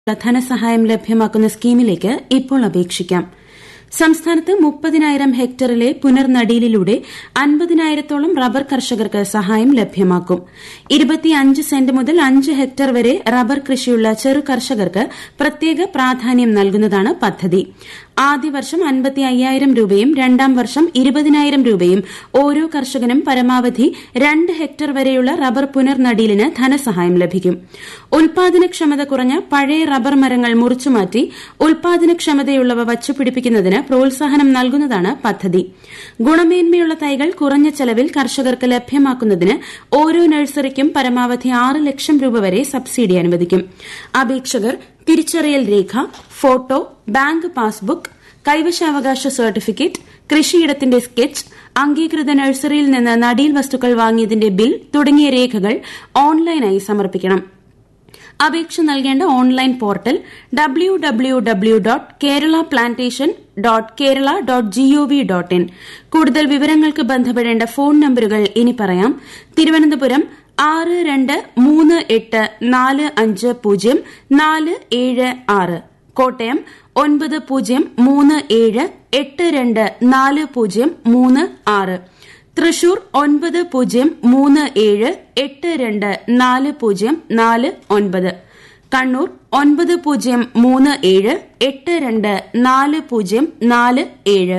ധനസഹായം ലഭ്യമാക്കുന്ന സ്കീമിലേക്ക് ഇപ്പോൾ അപേക്ഷിക്കാം സംസ്ഥാനത്ത് മുപ്പതിനായിരം ഹെക്ടറിലെ പുനർനടീലിലൂടെ അൻപതിനായിരത്തോളം റബ്ബർ കർഷകർക്ക് സഹായം ലഭ്യമാക്കും ഇരുപത്തിയഞ്ച് സെന്റ് മുതൽ അഞ്ച് ഹെക്ടർ വരെ റബ്ബർ കൃഷിയുള്ള ചെറു കർഷകർക്ക് പ്രത്യേക പ്രാധാന്യം നൽകുന്നതാണ് പദ്ധതി ആദ്യ വർഷം അൻപത്തി അയ്യായിരം രൂപയും രണ്ടാം വർഷം ഇരുപതിനായിരം രൂപയും ഓരോ കർഷകനും പരമാവധി രണ്ട് ഹെക്ടർ വരെയുള്ള റബ്ബർ പുനർനടീലിന് ധനസഹായം ലഭിക്കും ഉൽപാദനക്ഷമത കുറഞ്ഞ പഴയ റബ്ബർ മരങ്ങൾ മുറിച്ചുമാറ്റി ഉൽപാദനക്ഷമതയുള്ളവ വച്ചുപിടിപ്പിക്കുന്നതിന് പ്രോത്സാഹനം നൽകുന്നതാണ് പദ്ധതി ഗുണമേന്മയുള്ള തൈകൾ കുറഞ്ഞ ചെലവിൽ കർഷകർക്ക് ലഭ്യമാക്കുന്നതിന് ഓരോ നഴ്സറിക്കും പരമാവധി ആറ് ലക്ഷം രൂപ വരെ സബ്സിഡി അനുവദിക്കും അപേക്ഷകർ തിരിച്ചറിയൽ രേഖ ഫോട്ടോ ബാങ്ക് പാസ്ബുക്ക് കൈവശാവകാശ സർട്ടിഫിക്കറ്റ് കൃഷിയിടത്തിന്റെ സ്കെച്ച് അംഗീകൃത നഴ്സറിയിൽ നിന്ന് നടീൽ വസ്തുക്കൾ വാങ്ങിയതിന്റെ ബിൽ തുടങ്ങിയ രേഖകൾ ഓൺലൈനായി സമർപ്പിക്കണം അപേക്ഷ നൽകേണ്ട online portal W W W dot Kerala plantation dot Kerala dot G O V dot in കൂടുതൽ വിവരങ്ങൾക്ക് ബന്ധപ്പെടേണ്ട ഫോൺ നമ്പറുകൾ ഇനി പറയാം തിരുവനന്തപുരം ആറ് രണ്ട് മൂന്ന് എട്ട് നാല് അഞ്ച് പൂജ്യം നാല് ഏഴ് ആറ് കോട്ടയം ഒൻപത് പൂജ്യം മൂന്ന് ഏഴ് എട്ട് രണ്ട് നാല് പൂജ്യം മൂന്ന് ആറ് തൃശൂർ ഒൻപത് പൂജ്യം മൂന്ന് ഏഴ് എട്ട് രണ്ട് നാല് പൂജ്യം നാല് ഒൻപത് കണ്ണൂർ ഒൻപത് പൂജ്യം മൂന്ന് ഏഴ് എട്ട് രണ്ട് നാല് പൂജ്യം നാല് ഏഴ്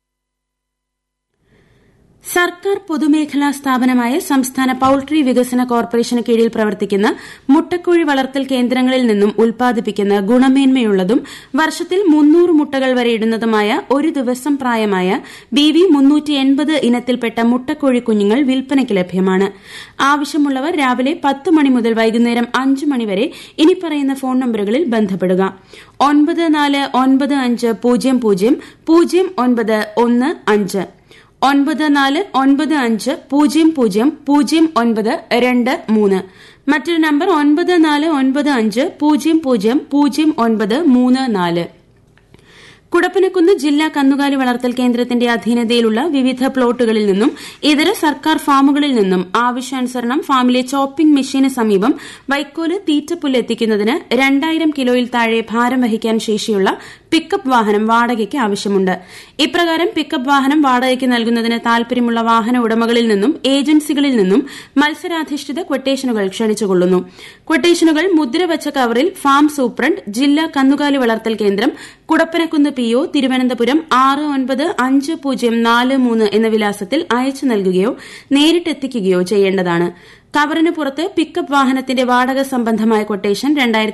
സർക്കാർ പൊതുമേഖലാ സ്ഥാപനമായ സംസ്ഥാന പൌൾട്രി വികസന കോർപ്പറേഷന് കീഴിൽ പ്രവർത്തിക്കുന്ന മുട്ടക്കോഴി വളർത്തൽ കേന്ദ്രങ്ങളിൽ നിന്നും ഉൽപ്പാദിപ്പിക്കുന്ന ഗുണമേന്മയുള്ളതും വർഷത്തിൽ മുന്നൂറ് മുട്ടകൾ വരെ ഇടുന്നതുമായ ഒരു ദിവസം പ്രായമായ ബി വി ഇനത്തിൽപ്പെട്ട മുട്ടക്കോഴി കുഞ്ഞുങ്ങൾ വിൽപ്പനയ്ക്ക് ലഭ്യമാണ് ആവശ്യമുള്ളവർ രാവിലെ പത്ത് മണി മുതൽ വൈകുന്നേരം അഞ്ച് മണിവരെ ഇനി പറയുന്ന ഫോൺ നമ്പറുകളിൽ ബന്ധപ്പെടുക ഒൻപത് നാല് ഒൻപത് അഞ്ച് പൂജ്യം പൂജ്യം പൂജ്യം ഒൻപത് ഒന്ന് അഞ്ച് ഒൻപത് നാല് ഒൻപത് അഞ്ച് പൂജ്യം പൂജ്യം പൂജ്യം ഒൻപത് രണ്ട് മൂന്ന് മറ്റൊരു നമ്പർ ഒൻപത് നാല് ഒൻപത് അഞ്ച് പൂജ്യം പൂജ്യം പൂജ്യം ഒൻപത് മൂന്ന് നാല് കുടപ്പനക്കുന്ന് ജില്ലാ കന്നുകാലി വളർത്തൽ കേന്ദ്രത്തിന്റെ അധീനതയിലുള്ള വിവിധ പ്ലോട്ടുകളിൽ നിന്നും ഇതര സർക്കാർ ഫാമുകളിൽ നിന്നും ആവശ്യാനുസരണം ഫാമിലെ ചോപ്പിംഗ് മെഷീന് സമീപം വൈക്കോല് തീറ്റപ്പുല്ല് എത്തിക്കുന്നതിന് രണ്ടായിരം കിലോയിൽ താഴെ ഭാരം വഹിക്കാൻ ശേഷിയുള്ള പിക്കപ്പ് വാഹനം വാടകയ്ക്ക് ആവശ്യമുണ്ട് ഇപ്രകാരം പിക്കപ്പ് വാഹനം വാടകയ്ക്ക് നൽകുന്നതിന് താൽപര്യമുള്ള വാഹന ഉടമകളിൽ നിന്നും ഏജൻസികളിൽ നിന്നും മത്സരാധിഷ്ഠിത ക്വട്ടേഷനുകൾ ക്ഷണിച്ചുകൊള്ളുന്നു ക്വട്ടേഷനുകൾ മുദ്രവച്ച കവറിൽ ഫാം സൂപ്രണ്ട് ജില്ലാ കന്നുകാലി വളർത്തൽ കേന്ദ്രം കുടപ്പനക്കുന്ന് പി ഒ തിരുവനന്തപുരം ആറ് ഒൻപത് അഞ്ച് പൂജ്യം നാല് മൂന്ന് എന്ന വിലാസത്തിൽ അയച്ചു നൽകുകയോ നേരിട്ടെത്തിക്കുകയോ ചെയ്യേണ്ടതാണ് കവറിന് പുറത്ത് പിക്കപ്പ് വാഹനത്തിന്റെ വാടക സംബന്ധമായ കൊട്ടേഷൻ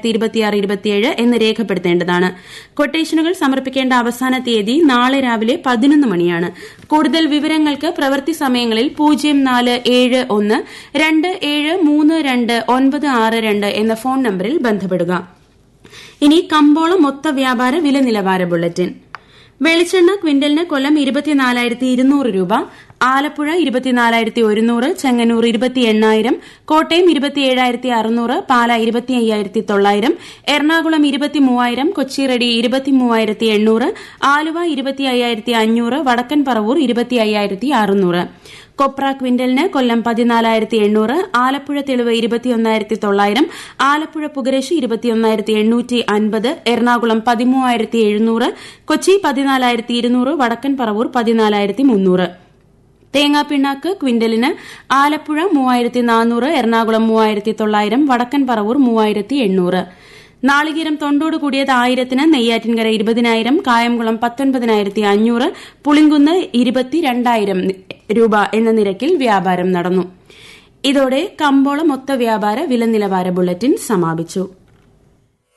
എന്ന് രേഖപ്പെടുത്തേണ്ടതാണ് കൊട്ടേഷനുകൾ സമർപ്പിക്കേണ്ട അവസാന തീയതി നാളെ രാവിലെ പതിനൊന്ന് മണിയാണ് കൂടുതൽ വിവരങ്ങൾക്ക് പ്രവൃത്തി സമയങ്ങളിൽ പൂജ്യം നാല് ഏഴ് ഒന്ന് രണ്ട് ഏഴ് മൂന്ന് രണ്ട് ഒൻപത് ആറ് രണ്ട് എന്ന ഫോൺ നമ്പറിൽ ബന്ധപ്പെടുക ഇനി കമ്പോള മൊത്ത വ്യാപാര വില നിലവാര ബുള്ളറ്റിൻ വെളിച്ചെണ്ണ ക്വിന്റലിന് കൊല്ലം ഇരുപത്തിനാലായിരത്തി ഇരുന്നൂറ് രൂപ ആലപ്പുഴ ഇരുപത്തിനാലായിരത്തി ഒരുന്നൂറ് ചെങ്ങന്നൂർ ഇരുപത്തി എണ്ണായിരം കോട്ടയം ഇരുപത്തിയേഴായിരത്തി അറുന്നൂറ് പാല ഇരുപത്തി അയ്യായിരത്തി തൊള്ളായിരം എറണാകുളം ഇരുപത്തി മൂവായിരം കൊച്ചിറെഡി ഇരുപത്തി മൂവായിരത്തി എണ്ണൂറ് ആലുവ ഇരുപത്തി അയ്യായിരത്തി അഞ്ഞൂറ് വടക്കൻ പറവൂർ ഇരുപത്തി അയ്യായിരത്തി അറുന്നൂറ് കൊപ്ര ക്വിന്റലിന് കൊല്ലം പതിനാലായിരത്തി എണ്ണൂറ് ആലപ്പുഴ തെളിവ് ഇരുപത്തിയൊന്നായിരത്തി തൊള്ളായിരം ആലപ്പുഴ പുകരേശി ഇരുപത്തിയൊന്നായിരത്തി എണ്ണൂറ്റി അൻപത് എറണാകുളം പതിമൂവായിരത്തി എഴുന്നൂറ് കൊച്ചി പതിനാലായിരത്തി ഇരുന്നൂറ് വടക്കൻ പറവൂർ പതിനാലായിരത്തി മുന്നൂറ് തേങ്ങാപ്പിണ്ണാക്ക് ക്വിന്റലിന് ആലപ്പുഴ മൂവായിരത്തി നാനൂറ് എറണാകുളം മൂവായിരത്തി തൊള്ളായിരം വടക്കൻ പറവൂർ മൂവായിരത്തി എണ്ണൂറ് നാളികേരം തൊണ്ടോട് കൂടിയത് ആയിരത്തിന് നെയ്യാറ്റിൻകര ഇരുപതിനായിരം കായംകുളം പത്തൊൻപതിനായിരത്തി അഞ്ഞൂറ് പുളിങ്കുന്ന് ഇരുപത്തിരണ്ടായിരം രൂപ എന്ന നിരക്കിൽ വ്യാപാരം നടന്നു ഇതോടെ കമ്പോള മൊത്ത വ്യാപാര വില നിലവാര ബുള്ളറ്റിൻ സമാപിച്ചു